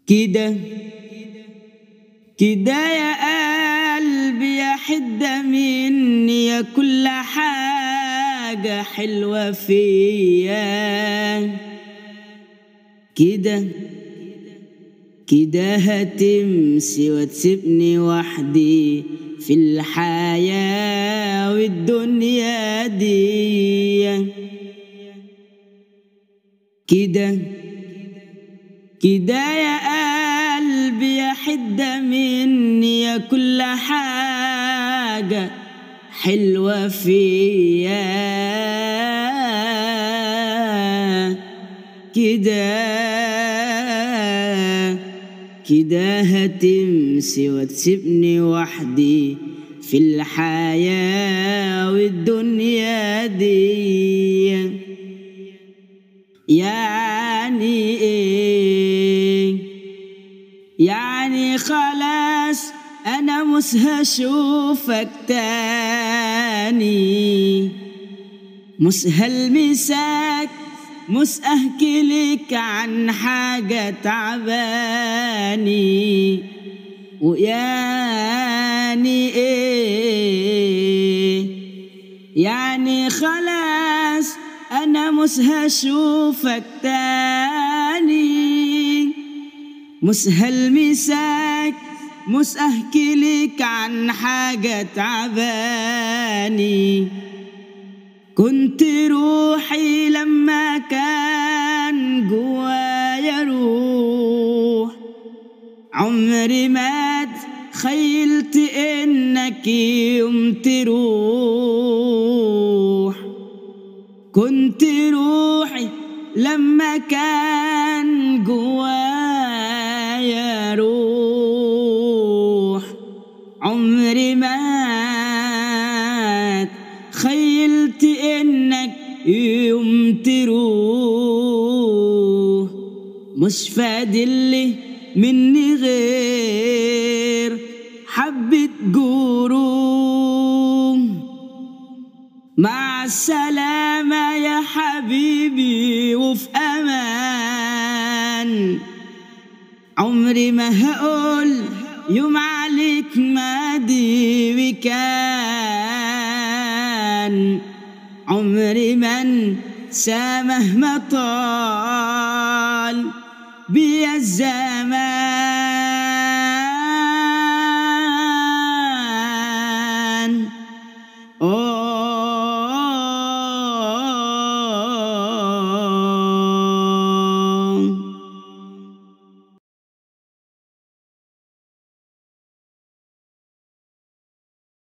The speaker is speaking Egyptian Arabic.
كده كده يا قلبي يا حدة مني يا كل حاجة حلوة فيا كده كده هتمشي وتسيبني وحدي في الحياة والدنيا دي كده كده يا قلبي يا حدة مني يا كل حاجة حلوة فيا كده كده هتمشي وتسيبني وحدي في الحياة والدنيا دي يعني ايه يعني خلاص انا مش هشوفك تاني مش هلمسك مش احكي لك عن حاجة تعباني ويعني ايه يعني خلاص انا مش هشوفك تاني مش هلمسك مش احكي لك عن حاجة تعباني كنت روحي لما كان جوايا روح عمري ما تخيلت انك يوم تروح كنت روحي لما كان جوايا روح عمري ما تخيلت انك يوم تروح مش فاضل مني غير حبة جروم مع السلامة يا حبيبي وفي أمان عمري ما هقول يوم عليك مادي وكان عمري ما انسى مهما طال بيا الزمان أوه